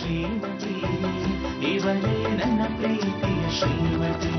ಶ್ರೀಮತಿ ಇವಳೇ ನನ್ನ ಪ್ರೀತಿಯ ಶ್ರೀಮತಿ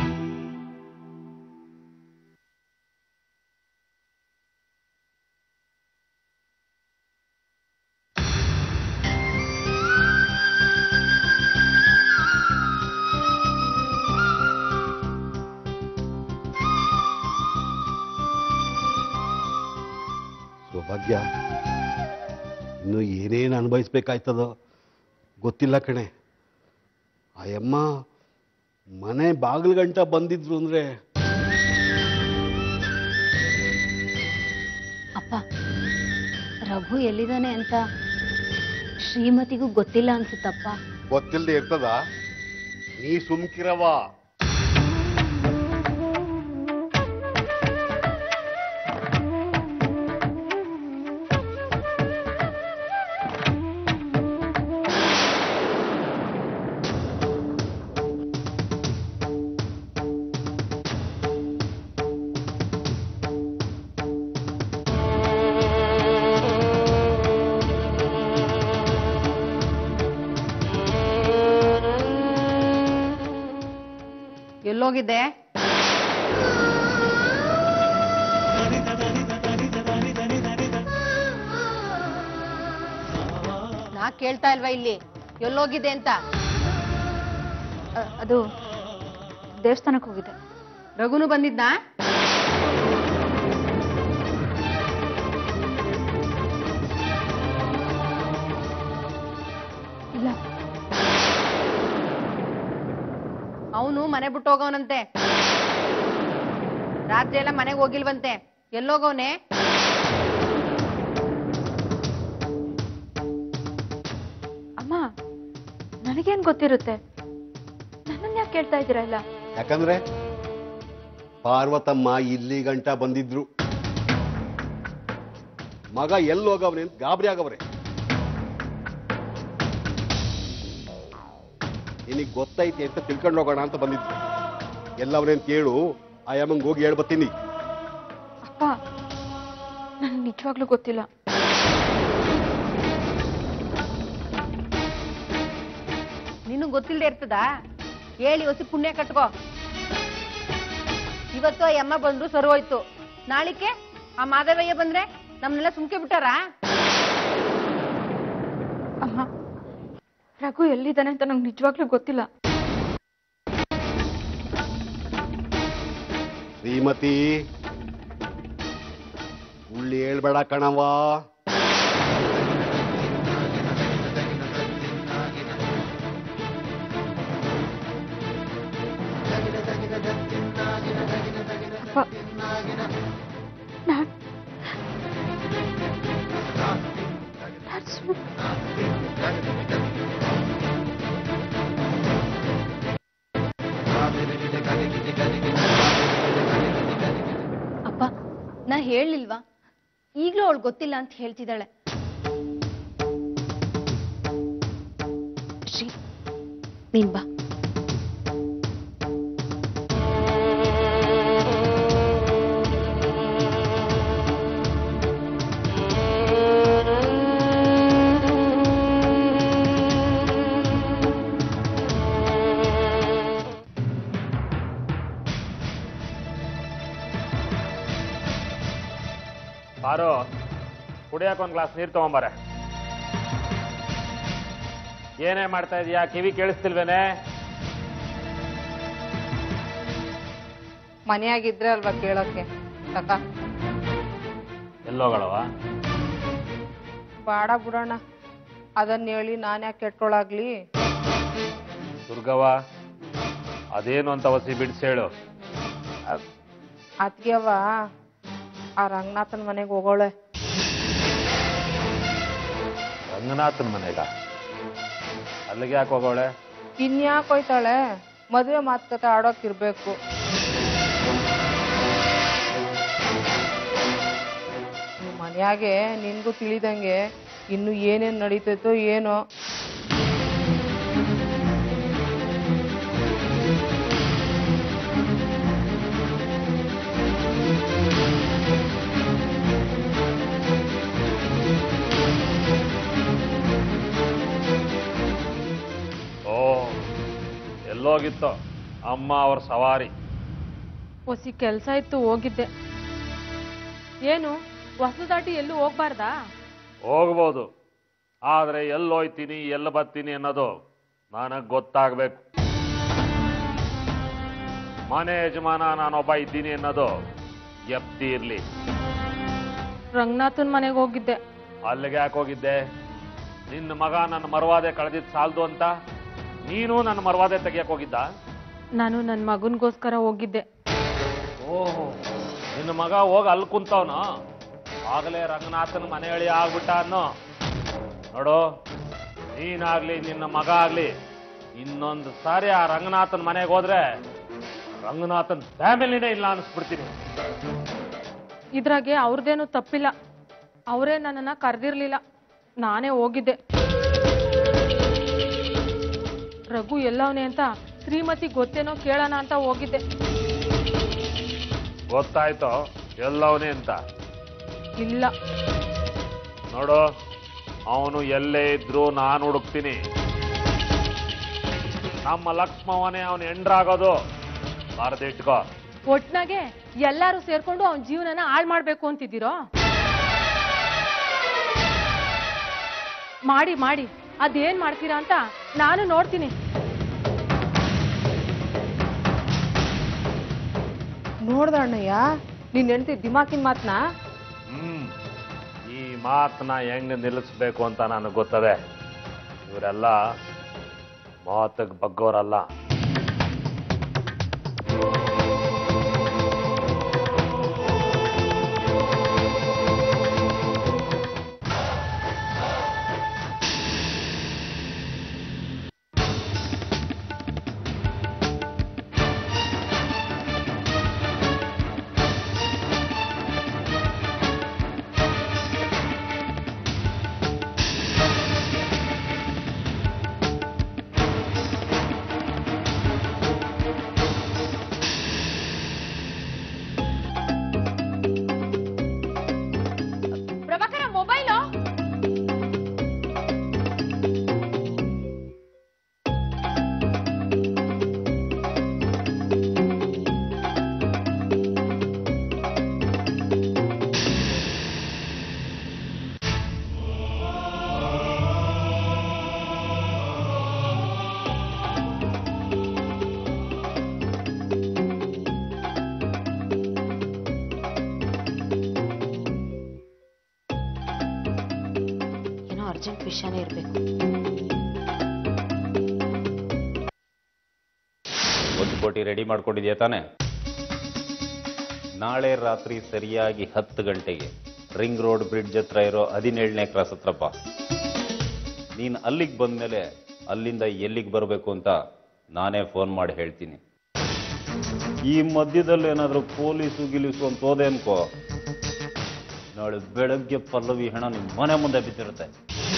ಸೌಭಾಗ್ಯ ಇನ್ನು ಏನೇನು ಅನುಭವಿಸ್ಬೇಕಾಯ್ತದೋ ಗೊತ್ತಿಲ್ಲ ಕಣೆ ಆ ಯಮ್ಮ ಮನೆ ಬಾಗಿಲು ಗಂಟ ಬಂದಿದ್ರು ಅಂದರೆ ಅಪ್ಪ ರಘು ಎಲ್ಲಿದ್ದಾನೆ ಅಂತ ಶ್ರೀಮತಿಗೂ ಗೊತ್ತಿಲ್ಲ ಅನ್ಸುತ್ತಪ್ಪ ಗೊತ್ತಿಲ್ಲದೆ ಇರ್ತದ ನೀ ಸುಮ್ಕಿರವ ಎಲ್ಲೋಗಿದ್ದೆ ನಾ ಕೇಳ್ತಾ ಇಲ್ವಾ ಇಲ್ಲಿ ಎಲ್ಲೋಗಿದೆ ಅಂತ ಅ- ಅದು ದೇವಸ್ಥಾನಕ್ಕೆ ಹೋಗಿದೆ ರಘುನು ಬಂದಿದ್ನಾ ಇಲ್ಲ ಅವನು ಮನೆ ಬಿಟ್ಟು ಹೋಗವನಂತೆ ರಾತ್ರಿ ಎಲ್ಲ ಮನೆಗೆ ಹೋಗಿಲ್ವಂತೆ ಎಲ್ಲೋಗವನೆ ಅಮ್ಮ ನನಗೇನ್ ಗೊತ್ತಿರುತ್ತೆ ನನ್ನನ್ನ ಯಾಕೆ ಕೇಳ್ತಾ ಇದ್ದೀರಾ ಇಲ್ಲ ಯಾಕಂದ್ರೆ ಪಾರ್ವತಮ್ಮ ಇಲ್ಲಿ ಗಂಟ ಬಂದಿದ್ರು ಮಗ ಎಲ್ಲೋಗವ್ನೆ ಅಂತ ಗಾಬರಿ ಆಗವ್ರೆ ನಿನಗೆ ಗೊತ್ತೈತಿ ಅಂತ ತಿಳ್ಕೊಂಡು ಹೋಗೋಣ ಅಂತ ಬಂದಿದ್ರು ಎಲ್ಲವನೇ ಅಂತ ಹೇಳು ಆ ಯಮ್ಮಂಗ್ ಹೋಗಿ ಹೇಳ್ಬತ್ತೀನಿ ಅಪ್ಪ ನನಗೆ ನಿಜವಾಗ್ಲೂ ಗೊತ್ತಿಲ್ಲ ನಿನಗ್ ಗೊತ್ತಿಲ್ಲದೆ ಇರ್ತದಾ ಹೇಳಿ ಹೊಸಿ ಪುಣ್ಯ ಕಟ್ಕೋ ಇವತ್ತು ಆ ಅಮ್ಮ ಬಂದ್ರು ಸರಿ ಹೋಯ್ತು ನಾಳಿಕೆ ಆ ಮಾಧವಯ್ಯ ಬಂದ್ರೆ ನಮ್ನೆಲ್ಲ ಸುಮ್ಕೆ ಬಿಟ್ಟಾರಾ ಅಮ್ಮ ರಘು ಎಲ್ಲಿದ್ದಾನೆ ಅಂತ ನಂಗೆ ನಿಜವಾಗ್ಲೂ ಗೊತ್ತಿಲ್ಲ ಶ್ರೀಮತಿ ಉಳ್ಳಿ ಹೇಳ್ಬೇಡ ಕಣವ ಅಪ್ಪ ನಾನ್ ನಾನ್ ಸುಮ್ನೆ- ಅಪ್ಪ ನಾ ಹೇಳಿಲ್ವಾ ಈಗ್ಲೂ ಅವಳು ಗೊತ್ತಿಲ್ಲ ಅಂತ ಹೇಳ್ತಿದ್ದಾಳೆ ಶ್ರೀ ನೀನ್ ಬಾ ಬಾರು ಕುಡಿಯಕ್ಕೆ ಒಂದು ಗ್ಲಾಸ್ ನೀರು ತಗೊಂಬಾರೆ ಏನೇ ಮಾಡ್ತಾ ಇದೀಯಾ ಕಿವಿ ಕೇಳಿಸ್ತಿಲ್ವೇನೆ ಮನೆಯಾಗಿದ್ರೆ ಅಲ್ವಾ ಕೇಳೋಕೆ ತಕ ಎಲ್ಲೋಗಳವ ಬಾಡ ಬಿಡೋಣ ಅದನ್ನ ಹೇಳಿ ನಾನು ಯಾಕೆ ಕೆಟ್ಕೊಳಾಗ್ಲಿ ದುರ್ಗವ್ವ ಅದೇನು ಅಂತ ಹೊಸಿ ಬಿಡಿಸಿ ಹೇಳು ಅದ್ಗೆವ ಆ ರಂಗನಾಥನ್ ಮನೆಗೆ ಹೋಗೋಳೆ ರಂಗನಾಥನ ಮನೆಗ ಅಲ್ಲಿಗೆ ಯಾಕೆ ಹೋಗೋಳೆ ಇನ್ಯಾಕೆ ಹೋಯ್ತಾಳೆ ಮದುವೆ ಮಾತುಕತೆ ಆಡೋಕಿರ್ಬೇಕು ಮನ್ಯಾಗೆ ನಿನ್ಗೂ ತಿಳಿದಂಗೆ ಇನ್ನು ಏನೇನ್ ನಡೀತೈತೋ ಏನೋ ಎಲ್ಲೋಗಿತ್ತು ಅಮ್ಮ ಅವ್ರ ಸವಾರಿ ಹೊಸಿ ಕೆಲಸ ಇತ್ತು ಹೋಗಿದ್ದೆ ಏನು ಹೊಸ ದಾಟಿ ಎಲ್ಲೂ ಹೋಗ್ಬಾರ್ದಾ ಹೋಗ್ಬೋದು ಆದರೆ ಎಲ್ಲೋಯ್ತೀನಿ ಎಲ್ಲಿ ಬರ್ತೀನಿ ಅನ್ನೋದು ನನಗೆ ಗೊತ್ತಾಗಬೇಕು ಮನೆ ಯಜಮಾನ ನಾನೊಬ್ಬ ಇದ್ದೀನಿ ಅನ್ನೋದು ಎಪ್ತಿ ಇರಲಿ ರಂಗನಾಥನ್ ಮನೆಗೆ ಹೋಗಿದ್ದೆ ಅಲ್ಲಿಗೆ ಯಾಕೆ ಹೋಗಿದ್ದೆ ನಿನ್ನ ಮಗ ನನ್ನ ಮರವಾದೆ ಕಳೆದಿದ್ದು ಸಾಲದು ಅಂತ ನೀನು ನನ್ನ ಮರವಾದೆ ತೆಗಿಯಕ್ಕೆ ಹೋಗಿದ್ದ ನಾನು ನನ್ನ ಮಗನಿಗೋಸ್ಕರ ಹೋಗಿದ್ದೆ ಓಹೋ ನಿನ್ನ ಮಗ ಹೋಗಿ ಅಲ್ಲಿ ಕುಂತವನು ಆಗಲೇ ರಂಗನಾಥನ ಮನೆ ಹೇಳಿ ಆಗ್ಬಿಟ್ಟ ಅನ್ನೋ ನೋಡು ನೀನಾಗ್ಲಿ ನಿನ್ನ ಮಗ ಆಗ್ಲಿ ಇನ್ನೊಂದು ಸಾರಿ ಆ ರಂಗನಾಥನ ಮನೆಗೆ ಹೋದ್ರೆ ರಂಗನಾಥನ್ ಫ್ಯಾಮಿಲಿನೇ ಇಲ್ಲ ಅನಿಸ್ಬಿಡ್ತೀನಿ ಇದ್ರಾಗೆ ಅವ್ರದ್ದೇನು ತಪ್ಪಿಲ್ಲ ಅವರೇ ನನ್ನನ್ನ ಕರೆದಿರ್ಲಿಲ್ಲ ನಾನೇ ಹೋಗಿದ್ದೆ ರಘು ಎಲ್ಲವನೇ ಅಂತ ಶ್ರೀಮತಿ ಗೊತ್ತೇನೋ ಕೇಳೋಣ ಅಂತ ಹೋಗಿದ್ದೆ ಗೊತ್ತಾಯ್ತು ಎಲ್ಲವನೇ ಅಂತ ಇಲ್ಲ ನೋಡು ಅವನು ಎಲ್ಲೇ ಇದ್ರು ನಾನು ಹುಡುಕ್ತೀನಿ ನಮ್ಮ ಲಕ್ಷ್ಮವನೇ ಅವನು ಎಂಡ್ರಾಗೋದು ಬರೆದಿಟ್ಕೋ ಒಟ್ನಾಗೆ ಎಲ್ಲಾರು ಸೇರ್ಕೊಂಡು ಅವನ ಜೀವನನ ಹಾಳು ಮಾಡ್ಬೇಕು ಅಂತಿದ್ದೀರೋ ಮಾಡಿ ಮಾಡಿ ಅದೇನ್ ಮಾಡ್ತೀರಾ ಅಂತ ನಾನು ನೋಡ್ತೀನಿ ನೋಡ್ದ ಅಣ್ಣಯ್ಯ ನಿನ್ ಹೆಂಡತಿ ದಿಮಾಕಿನ ಮಾತ್ನ ಹ್ಮ್ ಈ ಮಾತನ್ನ ಹೆಂಗ್ ನಿಲ್ಲಿಸ್ಬೇಕು ಅಂತ ನನಗೆ ಗೊತ್ತದೆ ಇವರೆಲ್ಲ ಮಾತಿಗೆ ಬಗ್ಗೋರಲ್ಲ ಪ್ರಭಾಕರ ಮೊಬೈಲು ಏನೋ ಅರ್ಜೆಂಟ್ ವಿಷಯನೇ ಇರಬೇಕು ಒಂದು ಕೋಟಿ ರೆಡಿ ಮಾಡ್ಕೊಂಡಿದ್ಯಾ ತಾನೆ ನಾಳೆ ರಾತ್ರಿ ಸರಿಯಾಗಿ ಹತ್ತು ಗಂಟೆಗೆ ರಿಂಗ್ ರೋಡ್ ಬ್ರಿಡ್ಜ್ ಹತ್ರ ಇರೋ ಹದಿನೇಳನೇ ಕ್ರಾಸ್ ಹತ್ರ ಬಾ ನೀನು ಅಲ್ಲಿಗೆ ಬಂದಮೇಲೆ ಅಲ್ಲಿಂದ ಎಲ್ಲಿಗೆ ಬರಬೇಕು ಅಂತ ನಾನೇ ಫೋನ್ ಮಾಡಿ ಹೇಳ್ತೀನಿ ಈ ಮಧ್ಯದಲ್ಲಿ ಏನಾದರೂ ಪೊಲೀಸು ಗಿಲೀಸು ಅಂತ ಹೋದೆ ಅನ್ಕೋ ನಾಳೆ ಬೆಳಗ್ಗೆ ಪಲ್ಲವಿ ಹೆಣ ನಿಮ್ಮ ಮನೆ ಮುಂದೆ ಬಿದ್ದಿರುತ್ತೆ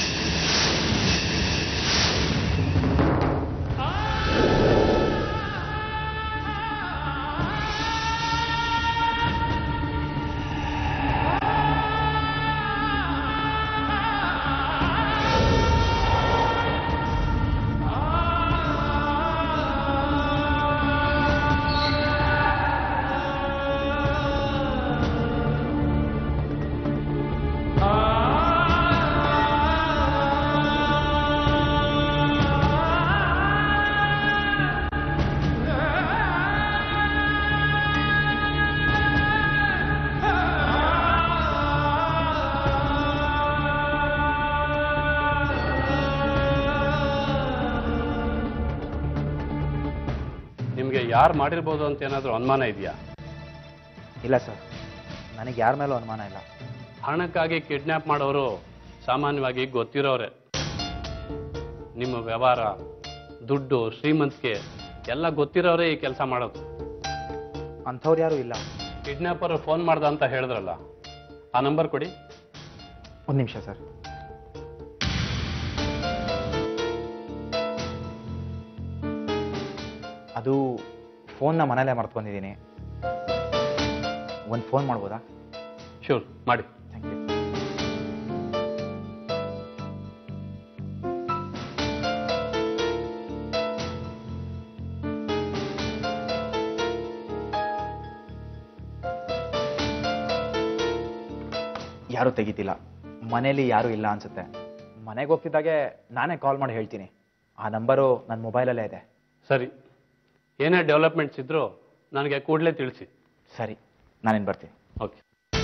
ನಿಮಗೆ ಯಾರು ಮಾಡಿರ್ಬೋದು ಅಂತ ಏನಾದರೂ ಅನುಮಾನ ಇದೆಯಾ ಇಲ್ಲ ಸರ್ ನನಗೆ ಯಾರ ಮೇಲೂ ಅನುಮಾನ ಇಲ್ಲ ಹಣಕ್ಕಾಗಿ ಕಿಡ್ನ್ಯಾಪ್ ಮಾಡೋರು ಸಾಮಾನ್ಯವಾಗಿ ಗೊತ್ತಿರೋರೆ ನಿಮ್ಮ ವ್ಯವಹಾರ ದುಡ್ಡು ಶ್ರೀಮಂತಿಕೆ ಎಲ್ಲ ಗೊತ್ತಿರೋರೇ ಈ ಕೆಲಸ ಮಾಡೋದು ಅಂಥವ್ರು ಯಾರೂ ಇಲ್ಲ ಕಿಡ್ನ್ಯಾಪರ್ ಫೋನ್ ಮಾಡ್ದ ಅಂತ ಹೇಳಿದ್ರಲ್ಲ ಆ ನಂಬರ್ ಕೊಡಿ ಒಂದು ನಿಮಿಷ ಸರ್ ಅದು ಫೋನ್ನ ಮನೇಲೆ ಮರ್ತ್ಕೊಂಡಿದ್ದೀನಿ ಒಂದು ಫೋನ್ ಮಾಡ್ಬೋದಾ ಶೂರ್ ಮಾಡಿ ಥ್ಯಾಂಕ್ ಯು ಯಾರೂ ತೆಗಿತಿಲ್ಲ ಮನೇಲಿ ಯಾರೂ ಇಲ್ಲ ಅನ್ಸುತ್ತೆ ಮನೆಗೆ ಹೋಗ್ತಿದ್ದಾಗೆ ನಾನೇ ಕಾಲ್ ಮಾಡಿ ಹೇಳ್ತೀನಿ ಆ ನಂಬರು ನನ್ನ ಮೊಬೈಲಲ್ಲೇ ಇದೆ ಸರಿ ಏನೇ ಡೆವಲಪ್ಮೆಂಟ್ಸ್ ಇದ್ರೂ ನನಗೆ ಕೂಡಲೇ ತಿಳಿಸಿ ಸರಿ ನಾನೇನು ಬರ್ತೀನಿ ಓಕೆ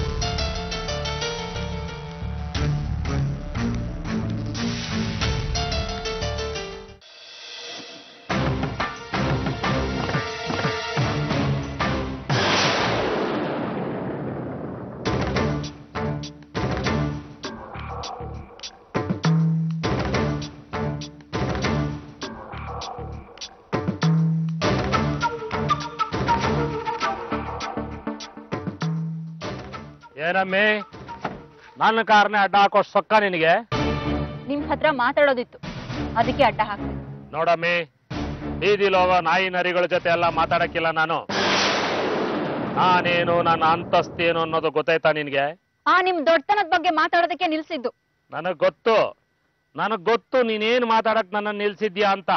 ಏನಮ್ಮಿ ನನ್ನ ಕಾರ್ನೇ ಅಡ್ಡ ಹಾಕೋಷ್ಟು ಸೊಕ್ಕ ನಿನಗೆ ನಿಮ್ ಹತ್ರ ಮಾತಾಡೋದಿತ್ತು ಅದಕ್ಕೆ ಅಡ್ಡ ಹಾಕ್ದೆ ನೋಡಮ್ಮಿ ಬೀದಿಲ್ ಹೋಗೋ ನಾಯಿ ನರಿಗಳ ಜೊತೆ ಎಲ್ಲ ಮಾತಾಡಕ್ಕಿಲ್ಲ ನಾನು ನಾನೇನು ನನ್ನ ಅಂತಸ್ತೇನು ಅನ್ನೋದು ಗೊತ್ತಾಯ್ತಾ ನಿನ್ಗೆ ಆ ನಿಮ್ ದೊಡ್ಡತನದ ಬಗ್ಗೆ ಮಾತಾಡೋದಕ್ಕೆ ನಿಲ್ಸಿದ್ದು ನನಗ್ ಗೊತ್ತು ನನಗ್ ಗೊತ್ತು ನೀನೇನ್ ಮಾತಾಡಕ್ ನನ್ನ ನಿಲ್ಸಿದ್ಯಾ ಅಂತ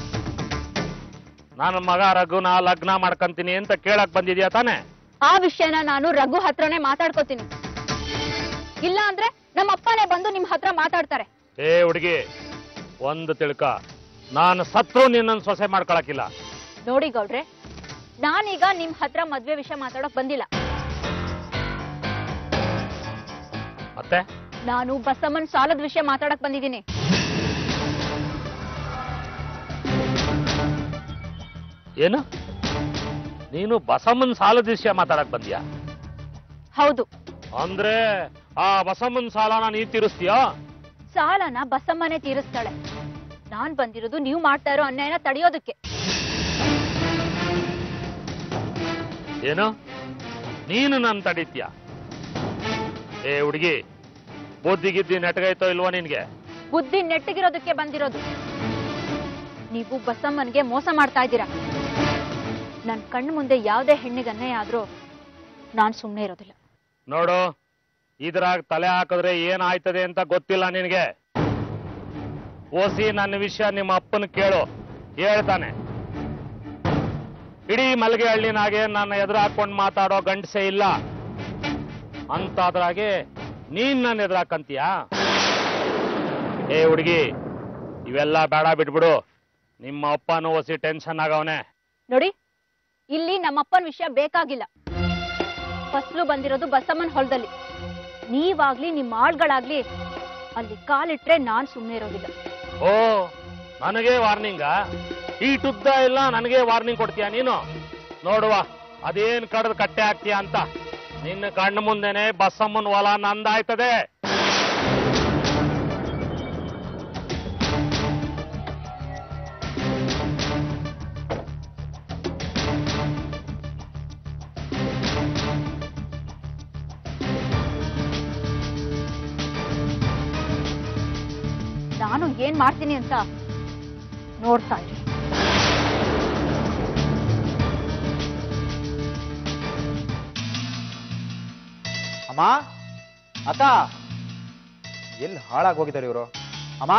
ನನ್ನ ಮಗ ರಘುನ ಲಗ್ನ ಮಾಡ್ಕಂತೀನಿ ಅಂತ ಕೇಳಕ್ ಬಂದಿದ್ಯಾ ತಾನೆ ಆ ವಿಷಯನ ನಾನು ರಘು ಹತ್ರನೇ ಮಾತಾಡ್ಕೋತೀನಿ ಇಲ್ಲ ಅಂದ್ರೆ ನಮ್ಮ ಅಪ್ಪನೇ ಬಂದು ನಿಮ್ ಹತ್ರ ಮಾತಾಡ್ತಾರೆ ಏ ಹುಡುಗಿ ಒಂದು ತಿಳ್ಕ ನಾನು ಸತ್ರು ನಿನ್ನನ್ನು ಸೊಸೆ ಮಾಡ್ಕೊಳಕಿಲ್ಲ ನೋಡಿ ಗೌಡ್ರೆ ನಾನೀಗ ನಿಮ್ ಹತ್ರ ಮದ್ವೆ ವಿಷಯ ಮಾತಾಡೋಕ್ ಬಂದಿಲ್ಲ ಮತ್ತೆ ನಾನು ಬಸಮ್ಮನ್ ಸಾಲದ ವಿಷಯ ಮಾತಾಡಕ್ ಬಂದಿದ್ದೀನಿ ಏನು ನೀನು ಬಸಮ್ಮನ್ ಸಾಲದ ವಿಷಯ ಮಾತಾಡಕ್ ಬಂದ್ಯಾ ಹೌದು ಅಂದ್ರೆ ಆ ಬಸಮ್ಮನ್ ಸಾಲನ ನೀ ತೀರಿಸ್ತೀಯಾ ಸಾಲನ ಬಸಮ್ಮನೆ ತೀರಿಸ್ತಾಳೆ ನಾನ್ ಬಂದಿರೋದು ನೀವು ಮಾಡ್ತಾ ಇರೋ ಅನ್ಯಾಯನ ತಡೆಯೋದಕ್ಕೆ ಏನು ನೀನು ನನ್ ತಡೀತ್ಯಾ ಏ ಹುಡುಗಿ ಬುದ್ಧಿ ಗಿದ್ದಿ ನೆಟ್ಗೈತೋ ಇಲ್ವೋ ನಿನ್ಗೆ ಬುದ್ಧಿ ನೆಟ್ಟಗಿರೋದಕ್ಕೆ ಬಂದಿರೋದು ನೀವು ಬಸಮ್ಮನ್ಗೆ ಮೋಸ ಮಾಡ್ತಾ ಇದ್ದೀರಾ ನನ್ ಕಣ್ಣು ಮುಂದೆ ಯಾವುದೇ ಹೆಣ್ಣಿಗೆ ಅನ್ಯಾಯ ಆದ್ರೂ ನಾನ್ ಸುಮ್ಮನೆ ಇರೋದಿಲ್ಲ ನೋಡು ಇದ್ರಾಗ ತಲೆ ಹಾಕಿದ್ರೆ ಏನಾಯ್ತದೆ ಅಂತ ಗೊತ್ತಿಲ್ಲ ನಿನಗೆ ಓಸಿ ನನ್ನ ವಿಷಯ ನಿಮ್ಮ ಅಪ್ಪನ ಕೇಳು ಹೇಳ್ತಾನೆ ಇಡೀ ಮಲ್ಗೆ ಹಳ್ಳಿನಾಗೆ ನನ್ನ ಎದುರು ಹಾಕೊಂಡು ಮಾತಾಡೋ ಗಂಡಸೇ ಇಲ್ಲ ಅಂತಾದ್ರಾಗೆ ನೀನ್ ನನ್ನ ಎದುರಾಕಂತೀಯಾ ಏ ಹುಡುಗಿ ಇವೆಲ್ಲ ಬೇಡ ಬಿಟ್ಬಿಡು ನಿಮ್ಮ ಅಪ್ಪನೂ ಓಸಿ ಟೆನ್ಷನ್ ಆಗವನೆ ನೋಡಿ ಇಲ್ಲಿ ನಮ್ಮಪ್ಪನ ವಿಷಯ ಬೇಕಾಗಿಲ್ಲ ಫಸ್ಲು ಬಂದಿರೋದು ಬಸಮ್ಮನ್ ಹೊಲದಲ್ಲಿ ನೀವಾಗ್ಲಿ ನಿಮ್ಮ ಆಳ್ಗಳಾಗ್ಲಿ ಅಲ್ಲಿ ಕಾಲಿಟ್ರೆ ನಾನ್ ಸುಮ್ಮನೆ ಇರೋದಿಲ್ಲ ಓ ನನಗೆ ವಾರ್ನಿಂಗ ಈ ಟುದ್ದ ಇಲ್ಲ ನನಗೆ ವಾರ್ನಿಂಗ್ ಕೊಡ್ತೀಯ ನೀನು ನೋಡುವ ಅದೇನ್ ಕಡ್ದು ಕಟ್ಟೆ ಹಾಕ್ತೀಯ ಅಂತ ನಿನ್ನ ಕಣ್ಣು ಮುಂದೆನೆ ಬಸ್ಸಮ್ಮನ ಹೊಲ ನಂದಾಯ್ತದೆ ನಾನು ಏನ್ ಮಾಡ್ತೀನಿ ಅಂತ ನೋಡ್ತಾ ಇರಿ ಅಮ್ಮ ಅಕ್ಕ ಎಲ್ಲಿ ಹಾಳಾಗಿ ಹೋಗಿದ್ದಾರೆ ಇವರು ಅಮ್ಮ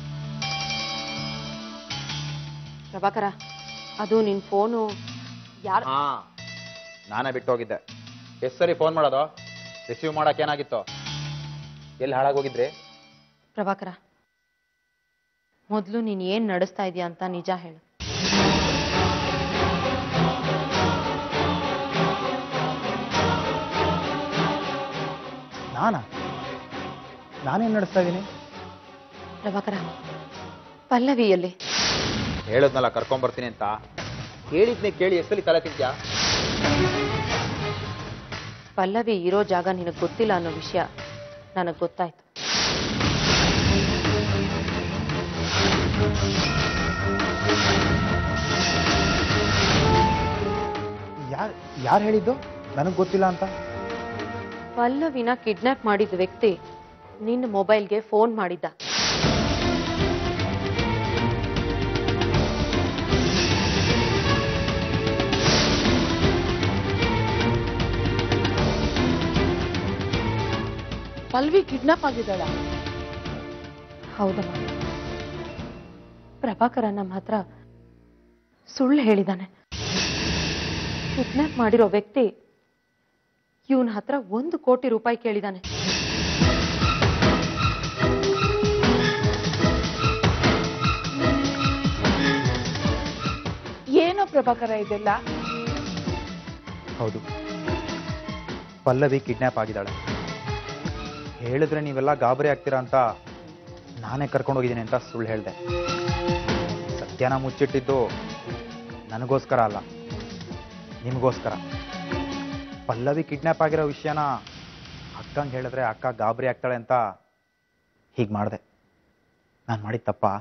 ಪ್ರಭಾಕರ ಅದು ನಿನ್ ಫೋನು ಯಾರು ಹಾ ನಾನೇ ಬಿಟ್ಟು ಹೋಗಿದ್ದೆ ಎಷ್ಟು ಸರಿ ಫೋನ್ ಮಾಡೋದು ರಿಸೀವ್ ಮಾಡಕ್ ಏನಾಗಿತ್ತು ಎಲ್ಲಿ ಹಾಳಾಗೋಗಿದ್ರಿ ಪ್ರಭಾಕರ ಮೊದಲು ನೀನು ಏನು ನಡೆಸ್ತಾ ಇದೀಯ ಅಂತ ನಿಜ ಹೇಳು ನಾನಾ ನಾನೇನು ನಡೆಸ್ತಾ ಇದ್ದೀನಿ ಪ್ರಭಾಕರ ಪಲ್ಲವಿಯಲ್ಲಿ ಹೇಳದ್ನಲ್ಲ ಕರ್ಕೊಂಬರ್ತೀನಿ ಅಂತ ಹೇಳಿದ್ನೆ ಕೇಳಿ ಎಷ್ಟಲ್ಲಿ ತಲೆ ತಿಂತ್ಯಾ ಪಲ್ಲವಿ ಇರೋ ಜಾಗ ನಿನಗೆ ಗೊತ್ತಿಲ್ಲ ಅನ್ನೋ ವಿಷಯ ನನಗೆ ಗೊತ್ತಾಯ್ತು ಯಾರು ಯಾರು ಹೇಳಿದ್ದು ನನಗೆ ಗೊತ್ತಿಲ್ಲ ಅಂತ ಪಲ್ಲವಿನ ಕಿಡ್ನಾಪ್ ಮಾಡಿದ ವ್ಯಕ್ತಿ ನಿನ್ನ ಮೊಬೈಲ್ಗೆ ಫೋನ್ ಮಾಡಿದ್ದ ಪಲ್ವಿ ಕಿಡ್ನಾಪ್ ಆಗಿದ್ದಾಳ ಹೌದಮ್ಮ ಪ್ರಭಾಕರ ನಮ್ಮ ಹತ್ರ ಸುಳ್ಳು ಹೇಳಿದಾನೆ ಕಿಡ್ನಾಪ್ ಮಾಡಿರೋ ವ್ಯಕ್ತಿ ಇವನ ಹತ್ರ ಒಂದು ಕೋಟಿ ರೂಪಾಯಿ ಕೇಳಿದಾನೆ ಪ್ರಭಾಕರ ಇದೆಲ್ಲ ಹೌದು ಪಲ್ಲವಿ ಕಿಡ್ನ್ಯಾಪ್ ಆಗಿದ್ದಾಳೆ ಹೇಳಿದ್ರೆ ನೀವೆಲ್ಲ ಗಾಬರಿ ಆಗ್ತೀರಾ ಅಂತ ನಾನೇ ಕರ್ಕೊಂಡೋಗಿದ್ದೀನಿ ಅಂತ ಸುಳ್ಳು ಹೇಳಿದೆ ಸತ್ಯನ ಮುಚ್ಚಿಟ್ಟಿದ್ದು ನನಗೋಸ್ಕರ ಅಲ್ಲ ನಿಮಗೋಸ್ಕರ ಪಲ್ಲವಿ ಕಿಡ್ನ್ಯಾಪ್ ಆಗಿರೋ ವಿಷಯನ ಅಕ್ಕಂಗೆ ಹೇಳಿದ್ರೆ ಅಕ್ಕ ಗಾಬರಿ ಆಗ್ತಾಳೆ ಅಂತ ಹೀಗೆ ಮಾಡಿದೆ ನಾನು ಮಾಡಿದ ತಪ್ಪಾ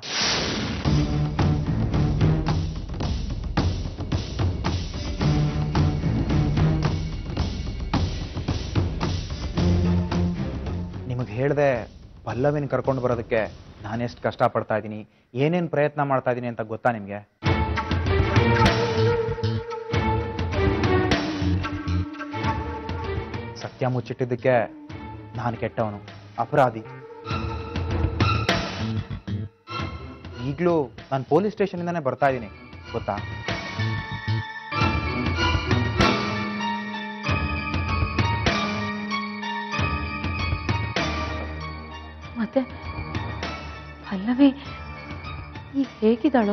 ನಿಮಗೆ ಹೇಳಿದೆ ಪಲ್ಲವಿನ ಕರ್ಕೊಂಡು ಬರೋದಕ್ಕೆ ನಾನೆಷ್ಟು ಕಷ್ಟಪಡ್ತಾ ಇದ್ದೀನಿ ಏನೇನು ಪ್ರಯತ್ನ ಮಾಡ್ತಾ ಇದ್ದೀನಿ ಅಂತ ಗೊತ್ತಾ ನಿಮಗೆ ಸತ್ಯ ಮುಚ್ಚಿಟ್ಟಿದ್ದಕ್ಕೆ ನಾನು ಕೆಟ್ಟವನು ಅಪರಾಧಿ ಈಗಲೂ ನಾನು ಪೊಲೀಸ್ ಸ್ಟೇಷನಿಂದನೇ ಬರ್ತಾ ಇದ್ದೀನಿ ಗೊತ್ತಾ ಮತ್ತೆ ಪಲ್ಲವಿ ಈಗ ಹೇಗಿದ್ದಾಳೋ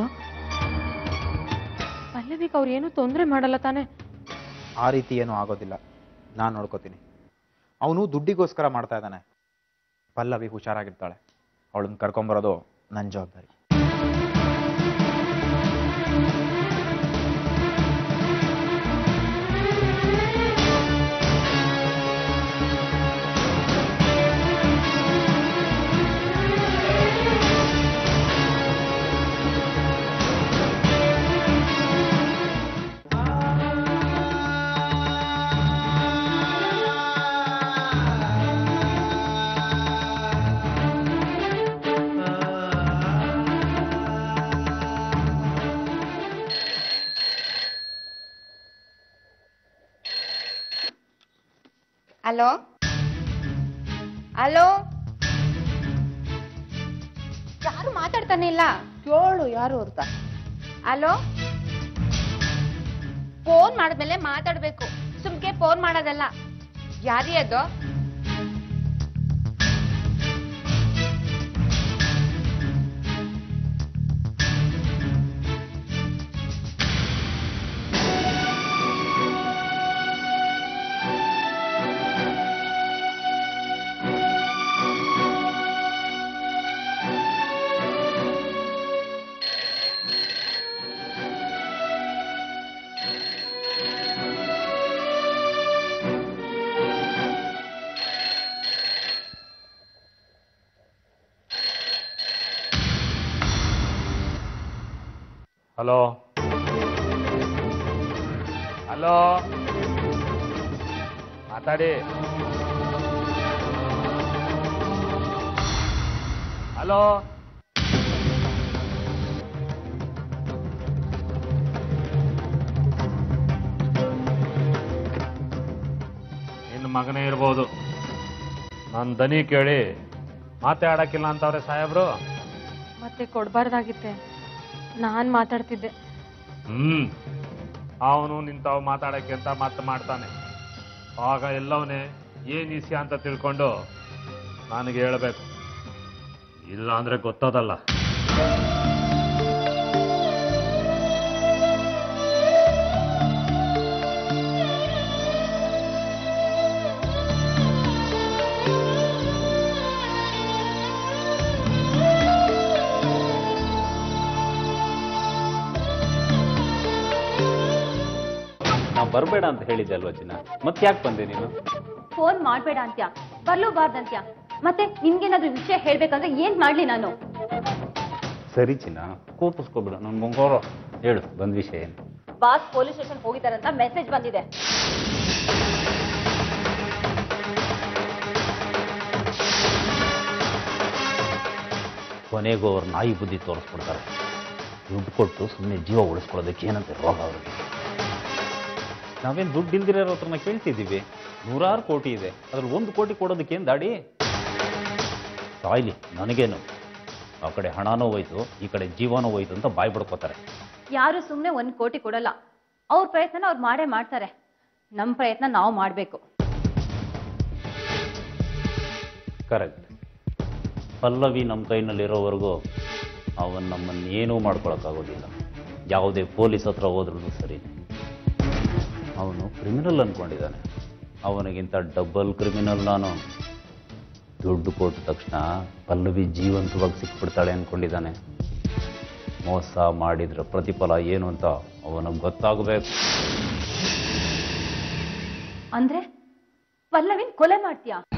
ಪಲ್ಲವಿಗೆ ಅವ್ರು ಏನೂ ತೊಂದರೆ ಮಾಡಲ್ಲ ತಾನೆ ಆ ರೀತಿ ಏನೂ ಆಗೋದಿಲ್ಲ ನಾನು ನೋಡ್ಕೋತೀನಿ ಅವನು ದುಡ್ಡಿಗೋಸ್ಕರ ಮಾಡ್ತಾ ಇದ್ದಾನೆ ಪಲ್ಲವಿ ಹುಷಾರಾಗಿರ್ತಾಳೆ ಅವಳನ್ನ ಕರ್ಕೊಂಬರೋದು ನನ್ನ ಜವಾಬ್ದಾರಿ ಹಲೋ ಹಲೋ ಯಾರು ಮಾತಾಡ್ತಾನೆ ಇಲ್ಲ ಕೇಳು ಯಾರು ಅಂತ ಹಲೋ ಫೋನ್ ಮಾಡಿದ್ಮೇಲೆ ಮಾತಾಡ್ಬೇಕು ಸುಮ್ಕೆ ಫೋನ್ ಮಾಡೋದಲ್ಲ ಯಾರಿ ಅದು ಹಲೋ ಹಲೋ ಮಾತಾಡಿ ಹಲೋ ನಿನ್ನ ಮಗನೇ ಇರ್ಬೋದು ನನ್ನ ದನಿ ಕೇಳಿ ಮಾತಾಡಕ್ಕಿಲ್ಲ ಅಂತವ್ರೆ ಸಾಹೇಬ್ರು ಮತ್ತೆ ಕೊಡ್ಬಾರ್ದಾಗಿತ್ತೆ ನಾನ್ ಮಾತಾಡ್ತಿದ್ದೆ ಹ್ಮ್ ಅವನು ನಿಂತಾವ್ ಮಾತಾಡಕ್ಕೆ ಅಂತ ಮತ್ತೆ ಮಾಡ್ತಾನೆ ಆಗ ಎಲ್ಲವನೇ ಏನ್ ಇಸ್ಯ ಅಂತ ತಿಳ್ಕೊಂಡು ನನಗೆ ಹೇಳಬೇಕು ಇಲ್ಲ ಅಂದ್ರೆ ಗೊತ್ತೋದಲ್ಲ ನಾವು ಬರಬೇಡ ಅಂತ ಹೇಳಿದ್ದೆ ಅಲ್ವಾ ಚಿನ್ನ ಮತ್ತೆ ಯಾಕೆ ಬಂದೆ ನೀನು ಫೋನ್ ಮಾಡ್ಬೇಡ ಅಂತ್ಯ ಬರ್ಲೂಬಾರ್ದಂತ್ಯ ಮತ್ತೆ ನಿನ್ಗೇನಾದ್ರೂ ವಿಷಯ ಹೇಳ್ಬೇಕಂದ್ರೆ ಏನ್ ಮಾಡ್ಲಿ ನಾನು ಸರಿ ಚಿನ್ನ ಕೋಪಿಸ್ಕೋಬೇಡ ನನ್ನ ಮುಂಗೋರು ಹೇಳು ಬಂದ ವಿಷಯ ಏನು ಬಾಸ್ ಪೊಲೀಸ್ ಸ್ಟೇಷನ್ ಹೋಗಿದಾರಂತ ಮೆಸೇಜ್ ಬಂದಿದೆ ಕೊನೆಗೂ ಅವ್ರು ನಾಯಿ ಬುದ್ಧಿ ತೋರಿಸ್ಬಿಡ್ತಾರೆ ದುಡ್ಡು ಕೊಟ್ಟು ಸುಮ್ಮನೆ ಜೀವ ಉಳಿಸ್ಕೊಳ್ಳೋದಕ್ಕೆ ಏನಂತೆ ರೋಗ ಅವ್ರಿಗೆ ನಾವೇನು ದುಡ್ಡು ಇಲ್ದಿರೋ ಹತ್ರನ ಕೇಳ್ತಿದ್ದೀವಿ ನೂರಾರು ಕೋಟಿ ಇದೆ ಅದ್ರಲ್ಲಿ ಒಂದು ಕೋಟಿ ಕೊಡೋದಕ್ಕೆ ಏನು ದಾಡಿ ಸಾಯ್ಲಿ ನನಗೇನು ಆ ಕಡೆ ಹಣನೂ ಹೋಯ್ತು ಈ ಕಡೆ ಜೀವನೂ ಹೋಯ್ತು ಅಂತ ಬಾಯ್ ಬಿಡ್ಕೋತಾರೆ ಯಾರು ಸುಮ್ನೆ ಒಂದ್ ಕೋಟಿ ಕೊಡಲ್ಲ ಅವ್ರ ಪ್ರಯತ್ನ ಅವ್ರು ಮಾಡೇ ಮಾಡ್ತಾರೆ ನಮ್ ಪ್ರಯತ್ನ ನಾವು ಮಾಡ್ಬೇಕು ಕರೆಕ್ಟ್ ಪಲ್ಲವಿ ನಮ್ಮ ಕೈನಲ್ಲಿರೋವರೆಗೂ ಅವನ್ ನಮ್ಮನ್ನು ಏನೂ ಮಾಡ್ಕೊಳಕ್ಕಾಗೋದಿಲ್ಲ ಯಾವುದೇ ಪೊಲೀಸ್ ಹತ್ರ ಹೋದ್ರೂ ಸರಿ ಅವನು ಕ್ರಿಮಿನಲ್ ಅನ್ಕೊಂಡಿದ್ದಾನೆ ಅವನಿಗಿಂತ ಡಬಲ್ ಕ್ರಿಮಿನಲ್ ನಾನು ದುಡ್ಡು ಕೊಟ್ಟ ತಕ್ಷಣ ಪಲ್ಲವಿ ಜೀವಂತವಾಗಿ ಸಿಕ್ಬಿಡ್ತಾಳೆ ಅನ್ಕೊಂಡಿದ್ದಾನೆ ಮೋಸ ಮಾಡಿದ್ರ ಪ್ರತಿಫಲ ಏನು ಅಂತ ಅವನಿಗೆ ಗೊತ್ತಾಗಬೇಕು ಅಂದ್ರೆ ಪಲ್ಲವಿನ್ ಕೊಲೆ ಮಾಡ್ತೀಯಾ